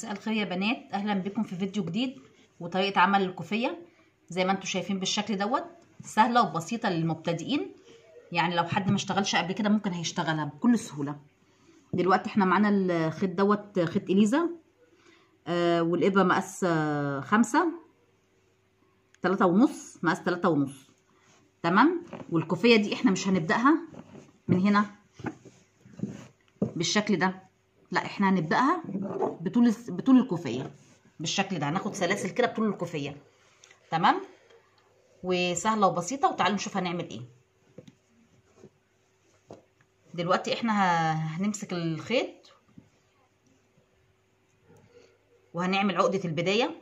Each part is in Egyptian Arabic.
مساء الخير يا بنات اهلا بكم في فيديو جديد وطريقه عمل الكوفيه زي ما انتم شايفين بالشكل دوت سهله وبسيطه للمبتدئين يعني لو حد ما اشتغلش قبل كده ممكن هيشتغلها بكل سهوله دلوقتي احنا معانا الخيط دوت خيط اليزا آه والابره مقاس آه خمسة تلاتة ونص مقاس تلاتة ونص تمام والكوفيه دي احنا مش هنبداها من هنا بالشكل ده لا احنا هنبداها بطول بطول الكوفيه بالشكل ده هناخد سلاسل كده بطول الكوفيه تمام وسهله وبسيطه وتعالوا نشوف هنعمل ايه دلوقتي احنا هنمسك الخيط وهنعمل عقده البدايه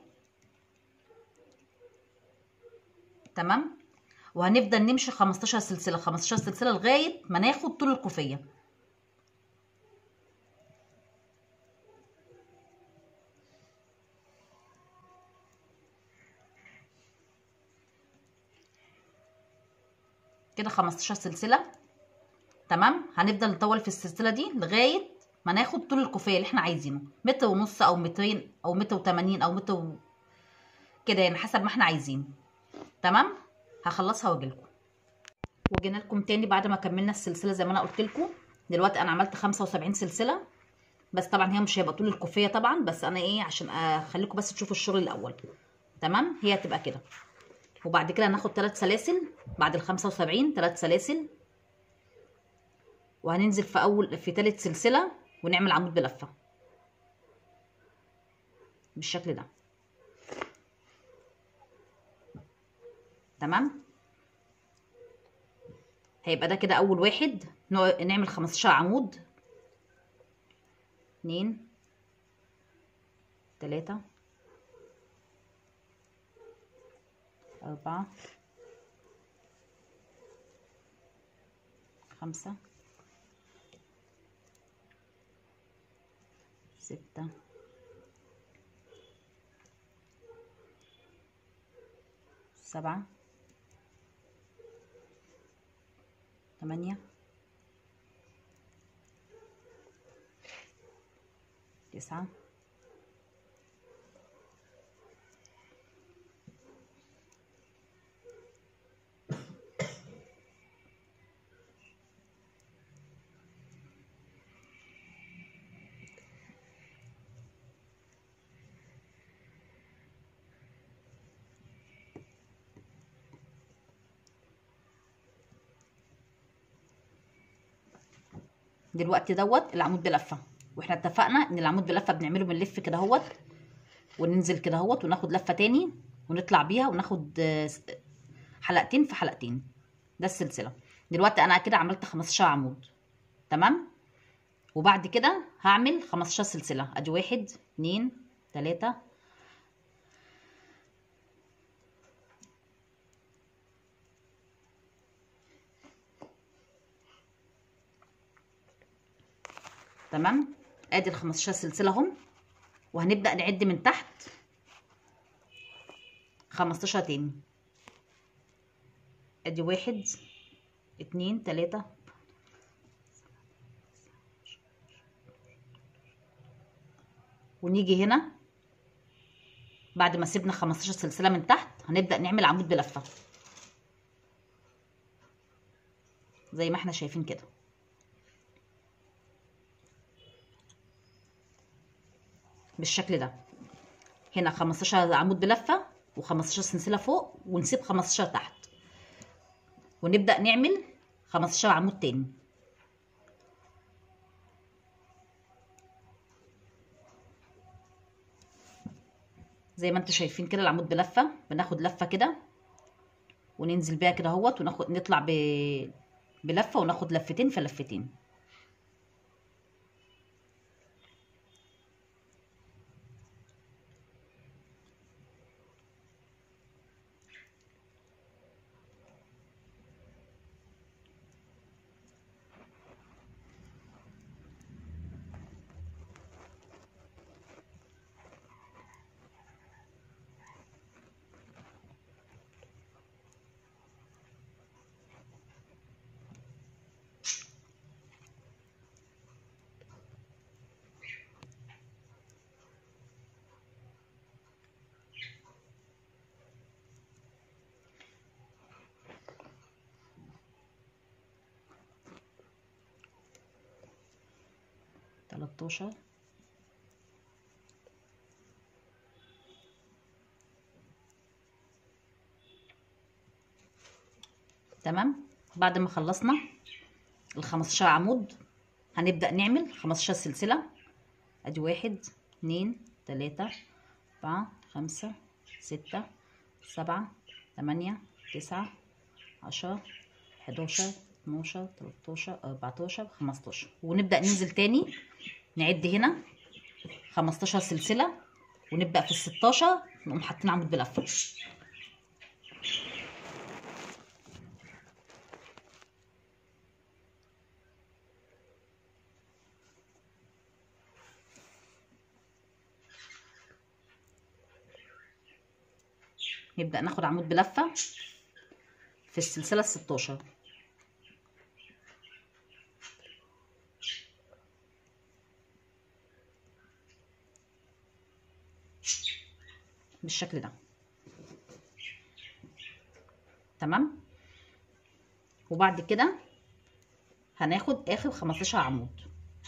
تمام وهنفضل نمشي 15 سلسله 15 سلسله لغايه ما ناخد طول الكوفيه كده 15 سلسله تمام هنفضل نطول في السلسله دي لغايه ما ناخد طول الكوفيه اللي احنا عايزينه متر ونص او مترين او متر وتمانين او متر و... كده يعني حسب ما احنا عايزين تمام هخلصها واجيلكم وجينا لكم تاني بعد ما كملنا السلسله زي ما انا قلت لكم دلوقتي انا عملت 75 سلسله بس طبعا هي مش هيبقى طول الكوفيه طبعا بس انا ايه عشان اخليكم بس تشوفوا الشغل الاول تمام هي هتبقى كده وبعد كده هناخد ثلاث سلاسل بعد ال 75 ثلاث سلاسل وهننزل في اول في ثالث سلسله ونعمل عمود بلفه بالشكل ده تمام هيبقى ده كده اول واحد نعمل 15 عمود اتنين تلاتة أربعة خمسة ستة سبعة ثمانية تسعة دلوقتي دوت العمود بلفه واحنا اتفقنا ان العمود بلفه بنعمله بنلف كده اهوت وننزل كده اهوت وناخد لفه تاني ونطلع بيها وناخد حلقتين في حلقتين ده السلسله دلوقتي انا كده عملت 15 عمود تمام وبعد كده هعمل 15 سلسله ادي واحد اتنين تلاته تمام ادي ال 15 سلسله اهم وهنبدا نعد من تحت 15 تاني ادي واحد اتنين تلاته ونيجي هنا بعد ما سيبنا 15 سلسله من تحت هنبدا نعمل عمود بلفه زي ما احنا شايفين كده بالشكل ده هنا 15 عمود بلفه و15 سلسله فوق ونسيب 15 تحت ونبدا نعمل 15 عمود تاني زي ما انتم شايفين كده العمود بلفه بناخد لفه كده وننزل بيها كده اهوت وناخد نطلع ب... بلفه وناخد لفتين في لفتين تلاتاشر تمام بعد ما خلصنا ال 15 عمود هنبدأ نعمل 15 سلسلة ادي واحد اتنين تلاتة اربعة خمسة ستة سبعة تمانية تسعة عشرة حداشر اتناشر تلاتاشر اربعتاشر خمستاشر ونبدأ ننزل تاني نعد هنا خمستاشر سلسلة ونبدأ في الستاشر نقوم حاطين عمود بلفة نبدأ ناخد عمود بلفة في السلسلة الستاشر بالشكل ده تمام وبعد كده هناخد اخر 15 عمود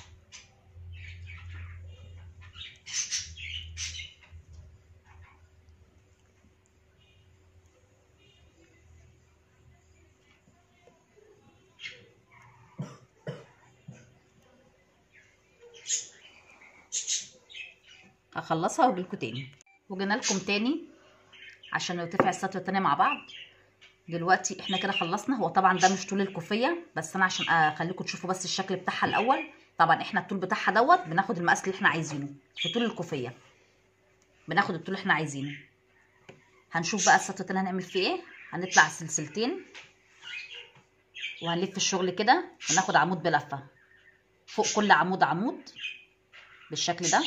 هخلصها واجيلكوا تاني وجينا لكم تاني عشان نرتفع السطوه التانية مع بعض دلوقتي احنا كده خلصنا هو طبعا ده مش طول الكوفيه بس انا عشان اخليكم تشوفوا بس الشكل بتاعها الاول طبعا احنا الطول بتاعها دوت بناخد المقاس اللي احنا عايزينه في طول الكوفيه بناخد الطول اللي احنا عايزينه هنشوف بقى السطوه التانية هنعمل فيه ايه هنطلع سلسلتين وهنلف الشغل كده وناخد عمود بلفه فوق كل عمود عمود بالشكل ده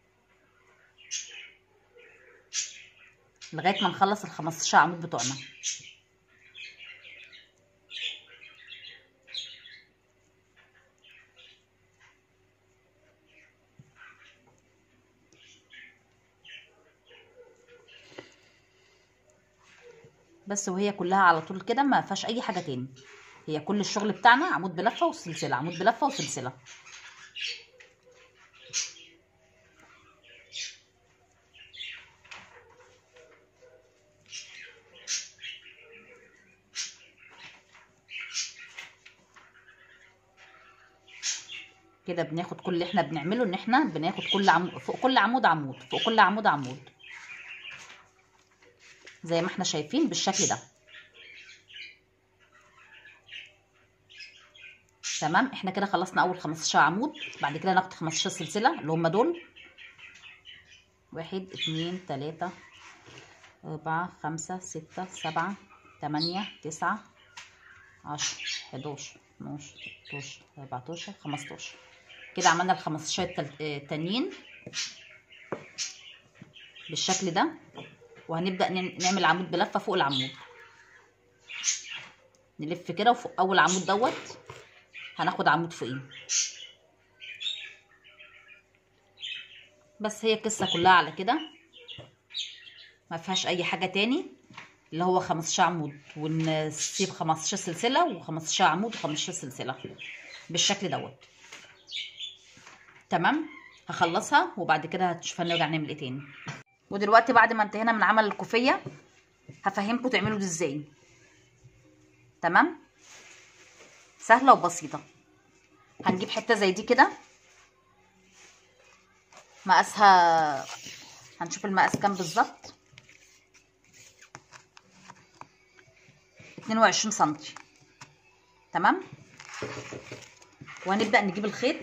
لغايه ما نخلص ال 15 عمود بتوعنا بس وهي كلها على طول كده ما فيهاش اي حاجه تاني هي كل الشغل بتاعنا عمود بلفه وسلسله عمود بلفه وسلسله كده بناخد كل اللي احنا بنعمله ان احنا بناخد كل عمود فوق كل عمود عمود فوق كل عمود عمود زي ما احنا شايفين بالشكل ده تمام احنا كده خلصنا اول 15 عمود بعد كده ناخد 15 سلسله اللي هم دول واحد اتنين تلاتة أربعة خمسة ستة سبعة تمانية تسعة عشرة حداشر اتناشر تلاتاشر أربعتاشر خمستاشر كده عملنا ال 15 التانيين بالشكل ده وهنبدأ نعمل عمود بلفة فوق العمود نلف كده وفوق أول عمود دوت هناخد عمود فوقيه بس هي القصة كلها على كده ما فيهاش أي حاجة تاني اللي هو 15 عمود ونسيب 15 سلسلة و15 عمود و15 سلسلة بالشكل دوت تمام هخلصها وبعد كده هتشوف هنرجع نعمل ايه تاني ودلوقتي بعد ما انتهينا من عمل الكوفيه هفهمكم تعملوا دي ازاي تمام سهله وبسيطه هنجيب حته زي دي كده مقاسها هنشوف المقاس كام بالظبط 22 سنتي تمام وهنبدا نجيب الخيط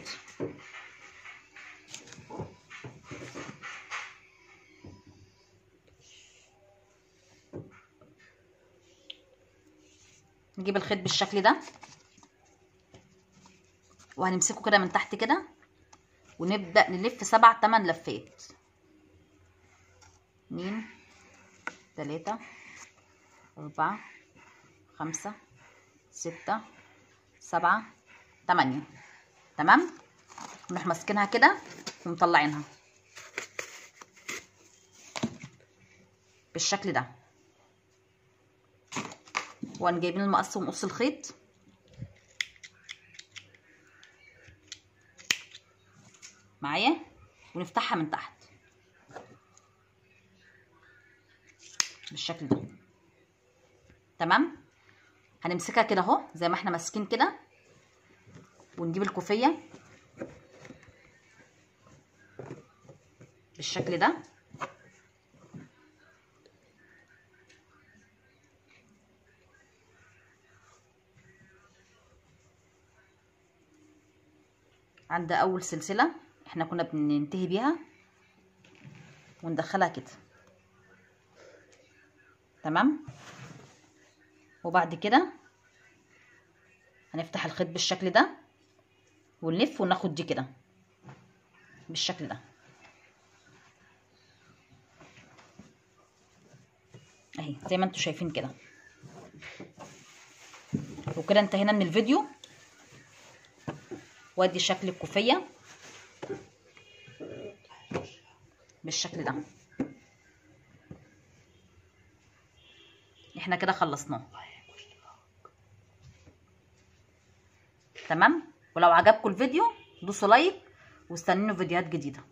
نجيب الخيط بالشكل ده وهنمسكه كده من تحت كده ونبدأ نلف سبع تمن لفات اتنين تلاتة أربعة خمسة ستة سبعة تمانية تمام نروح ماسكينها كده ومطلعينها بالشكل ده وهن جايبين المقص ونقص الخيط معايا ونفتحها من تحت بالشكل ده تمام هنمسكها كده اهو زي ما احنا ماسكين كده ونجيب الكوفيه بالشكل ده عند اول سلسله احنا كنا بننتهي بيها وندخلها كده تمام وبعد كده هنفتح الخيط بالشكل ده ونلف وناخد دي كده بالشكل ده اهي زي ما انتم شايفين كده وكده انتهينا من الفيديو وادي شكل الكوفيه بالشكل ده احنا كده خلصناه تمام ولو عجبكم الفيديو دوسوا لايك واستنوني فيديوهات جديده